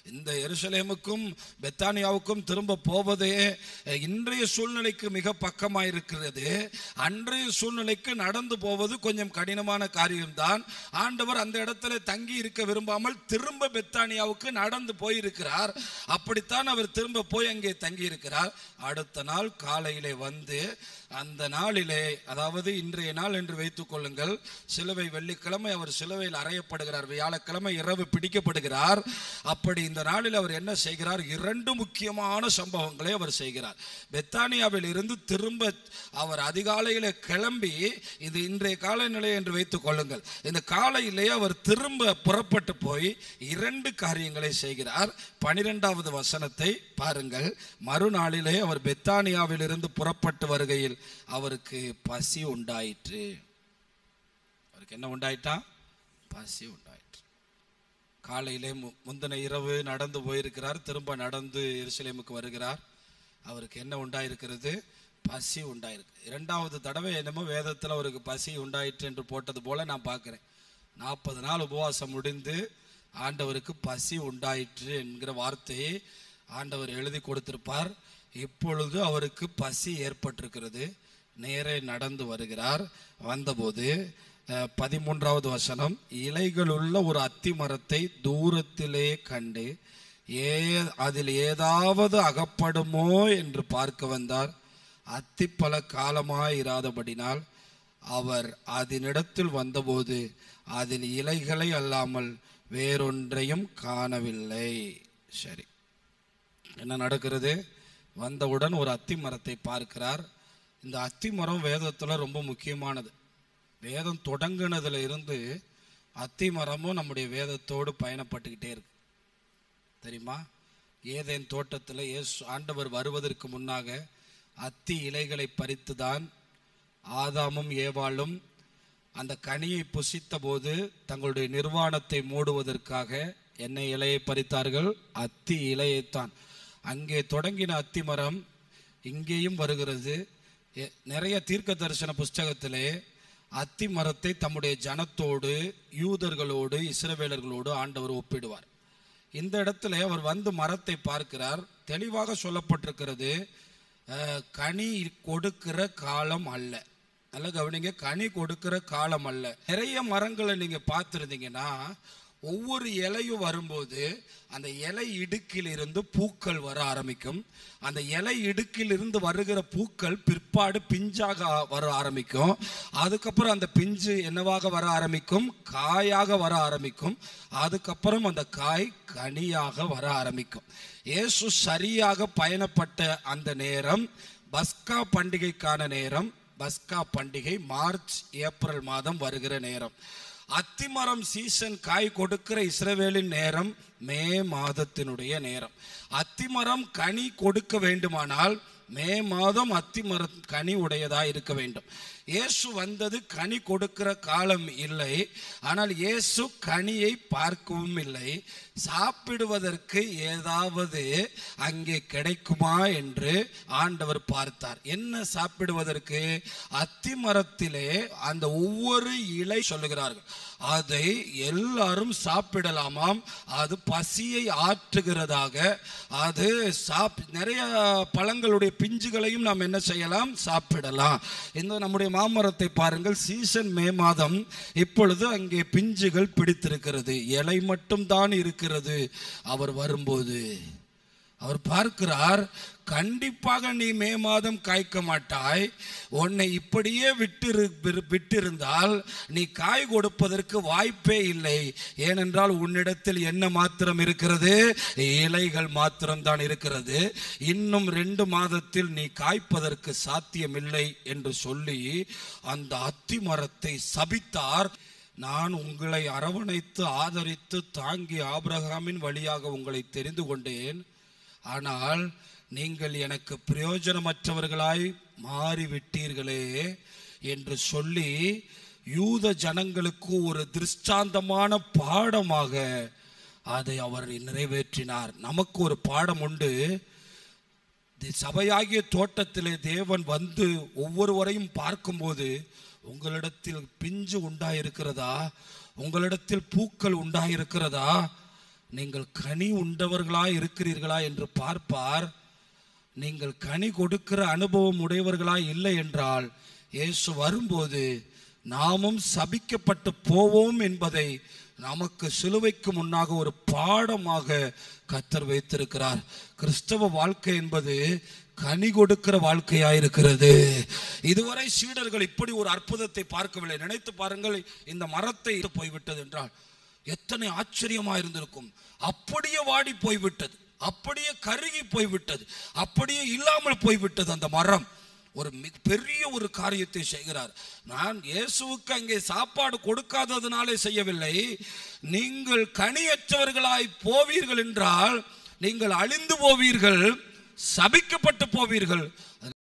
இந்த எருசலேமுக்கும் பெத்தானியாவுக்கும் திரும்ப போவதே அஹ், இன்றைய சூழ்நிலைக்கு மிக பக்கமாக இருக்கிறது அன்றைய சூழ்நிலைக்கு நடந்து போவது கொஞ்சம் கடினமான காரியம்தான் ஆண்டவர் அந்த இடத்துல தங்கி இருக்க விரும்பாமல் திரும்ப பெத்தானியாவுக்கு நடந்து போயிருக்கிறார் அப்படித்தான் அவர் திரும்ப போய் அங்கே தங்கி இருக்கிறார் அடுத்த நாள் காலையிலே வந்து அந்த நாளிலே அதாவது இன்றைய நாள் என்று வைத்துக் கொள்ளுங்கள் சிலுவை வெள்ளிக்கிழமை அவர் சிலுவையில் அறையப்படுகிறார் வியாழக்கிழமை இரவு பிடிக்கப்படுகிறார் அப்படி இந்த நாளில் அவர் என்ன செய்கிறார் இரண்டு முக்கியமான சம்பவங்களை அவர் செய்கிறார் பெத்தானியாவில் இருந்து திரும்ப அவர் அதிகாலையிலே கிளம்பி இது இன்றைய காலநிலை என்று வைத்துக் கொள்ளுங்கள் இந்த காலையிலே அவர் திரும்ப புறப்பட்டு போய் இரண்டு காரியங்களை செய்கிறார் பனிரெண்டாவது வசனத்தை பாருங்கள் மறுநாளிலே அவர் பெத்தானியாவில் இருந்து புறப்பட்டு வருகையில் அவருக்கு பசி உண்டாயிற்று அவருக்கு என்ன உண்டாயிட்டா பசி உண்டாயிற்று காலையிலே மு- முந்தின இரவு நடந்து போயிருக்கிறார் திரும்ப நடந்து எருசலேமுக்கு வருகிறார் அவருக்கு என்ன உண்டாயிருக்கிறது பசி உண்டாயிருக்கு இரண்டாவது தடவை என்னமோ வேதத்தில் அவருக்கு பசி உண்டாயிற்று என்று போட்டது போல நான் பார்க்குறேன் நாற்பது நாள் உபவாசம் முடிந்து ஆண்டவருக்கு பசி உண்டாயிற்று என்கிற வார்த்தையை ஆண்டவர் எழுதி கொடுத்திருப்பார் இப்பொழுது அவருக்கு பசி ஏற்பட்டிருக்கிறது நேரே நடந்து வருகிறார் வந்தபோது அஹ், பதிமூன்றாவது வசனம் இலைகளுள்ள ஒரு அத்தி மரத்தை தூரத்திலே கண்டு ஏ அதில் ஏதாவது அகப்படுமோ என்று பார்க்க வந்தார் அத்திப்பழ காலமாய் இராதபடினால் அவர் அதனிடத்தில் வந்தபோது அதில் இலைகளை அல்லாமல் வேறொன்றையும் காணவில்லை சரி என்ன நடக்கிறது வந்தவுடன் ஒரு அத்தி மரத்தை பார்க்கிறார் இந்த அத்தி மரம் வேதத்தில் ரொம்ப முக்கியமானது வேதம் தொடங்குனதுல இருந்து அத்தி மரமும் நம்முடைய வேதத்தோடு பயணப்பட்டுக்கிட்டே இருக்கு தெரியுமா ஏதேன் தோட்டத்தில் இயேசு ஆண்டவர் வருவதற்கு முன்னாக அத்தி இலைகளை பறித்துதான் ஆதாமும் ஏவாளும் அந்த கனியை புசித்த போது தங்களுடைய நிர்வாணத்தை மூடுவதற்காக என்ன இலையை பறித்தார்கள் அத்தி இலையைத்தான் அங்கே தொடங்கின அத்தி மரம் இங்கேயும் வருகிறது எ- நிறைய தீர்க்க தரிசன புஸ்தகத்திலே அத்தி மரத்தை தம்முடைய ஜனத்தோடு யூதர்களோடு இஸ்ரவேலர்களோடு ஆண்டவர் ஒப்பிடுவார் இந்த இடத்துல அவர் வந்து மரத்தை பார்க்கிறார் தெளிவாக சொல்லப்பட்டிருக்கிறது அஹ், கனி கொடுக்கிற காலம் அல்ல நல்ல கவனிங்க கனி கொடுக்கிற காலம் அல்ல நிறைய மரங்களை நீங்க பார்த்துருந்தீங்கன்னா ஒவ்வொரு இலையும் வரும்போது அந்த இலை இடுக்கில் இருந்து பூக்கள் வர ஆரம்பிக்கும் அந்த இலை இடுக்கில் இருந்து வருகிற பூக்கள் பிற்பாடு பிஞ்சாக வர ஆரம்பிக்கும் அதுக்கப்புறம் அந்த பிஞ்சு என்னவாக வர ஆரம்பிக்கும் காயாக வர ஆரம்பிக்கும் அதுக்கப்புறம் அந்த காய் கனியாக வர ஆரம்பிக்கும் இயேசு சரியாக பயணப்பட்ட அந்த நேரம் பஸ்கா பண்டிகைக்கான நேரம் பஸ்கா பண்டிகை மார்ச் ஏப்ரல் மாதம் வருகிற நேரம் அத்திமரம் சீசன் காய் கொடுக்கிற இஸ்ரவேலின் நேரம் மே மாதத்தினுடைய நேரம் அத்திமரம் கனி கொடுக்க வேண்டுமானால் மே மாதம் அத்திமரம் கனி உடையதா இருக்க வேண்டும் இயேசு வந்தது கனி கொடுக்கிற காலம் இல்லை ஆனால் இயேசு கனியை பார்க்கவும் இல்லை சாப்பிடுவதற்கு ஏதாவது அங்கே கிடைக்குமா என்று ஆண்டவர் பார்த்தார் என்ன சாப்பிடுவதற்கு அத்திமரத்திலே அந்த ஒவ்வொரு இலை சொல்லுகிறார்கள் அதை எல்லாரும் சாப்பிடலாமாம் அது பசியை ஆற்றுகிறதாக அது சாப் நிறைய பழங்களுடைய பிஞ்சுகளையும் நாம் என்ன செய்யலாம் சாப்பிடலாம் இந்த நம்முடைய மாமரத்தை பாருங்கள் சீசன் மே மாதம் இப்பொழுது அங்கே பிஞ்சுகள் பிடித்திருக்கிறது இலை மட்டும் தான் இருக்கிறது அவர் வரும்போது அவர் பார்க்கிறார் கண்டிப்பாக நீ மே மாதம் காய்க்க மாட்டாய் உன்னை இப்படியே விட்டிரு விரு- விட்டிருந்தால் நீ காய் கொடுப்பதற்கு வாய்ப்பே இல்லை ஏனென்றால் உன்னிடத்தில் என்ன மாத்திரம் இருக்கிறது இலைகள் மாத்திரம்தான் இருக்கிறது இன்னும் ரெண்டு மாதத்தில் நீ காய்ப்பதற்கு சாத்தியமில்லை என்று சொல்லி அந்த அத்தி மரத்தை சபித்தார் நான் உங்களை அரவணைத்து ஆதரித்து தாங்கி ஆபிரகாமின் வழியாக உங்களை தெரிந்து கொண்டேன் ஆனால் நீங்கள் எனக்கு பிரயோஜனமற்றவர்களாய் மாறிவிட்டீர்களே என்று சொல்லி யூத ஜனங்களுக்கு ஒரு திருஷ்டாந்தமான பாடமாக அதை அவர் நிறைவேற்றினார் நமக்கு ஒரு பாடம் உண்டு தி- சபையாகிய தோட்டத்திலே தேவன் வந்து ஒவ்வொருவரையும் பார்க்கும்போது உங்களிடத்தில் பிஞ்சு உண்டாயிருக்கிறதா உங்களிடத்தில் பூக்கள் உண்டாயிருக்கிறதா நீங்கள் கனி உண்டவர்களாய் இருக்கிறீர்களா என்று பார்ப்பார் நீங்கள் கனி கொடுக்கிற அனுபவம் உடையவர்களாய் இல்லை என்றால் இயேசு வரும்போது நாமும் சபிக்கப்பட்டு போவோம் என்பதை நமக்கு சிலுவைக்கு முன்னாக ஒரு பாடமாக கத்தர் வைத்திருக்கிறார் கிறிஸ்தவ வாழ்க்கை என்பது கனி கொடுக்கிற வாழ்க்கையாயிருக்கிறது இதுவரை சீடர்கள் இப்படி ஒரு அற்புதத்தை பார்க்கவில்லை நினைத்து பாருங்கள் இந்த மரத்தை போய்விட்டது என்றால் எத்தனை ஆச்சரியமா இருந்திருக்கும் அப்படியே வாடி போய்விட்டது அப்படியே கருகி போய்விட்டது அப்படியே இல்லாமல் போய்விட்டது அந்த மரம் ஒரு மிக பெரிய ஒரு காரியத்தை செய்கிறார் நான் இயேசுவுக்கு அங்கே சாப்பாடு கொடுக்காததுனாலே செய்யவில்லை நீங்கள் கனியற்றவர்களாய் போவீர்கள் என்றால் நீங்கள் அழிந்து போவீர்கள் சபிக்கப்பட்டு போவீர்கள்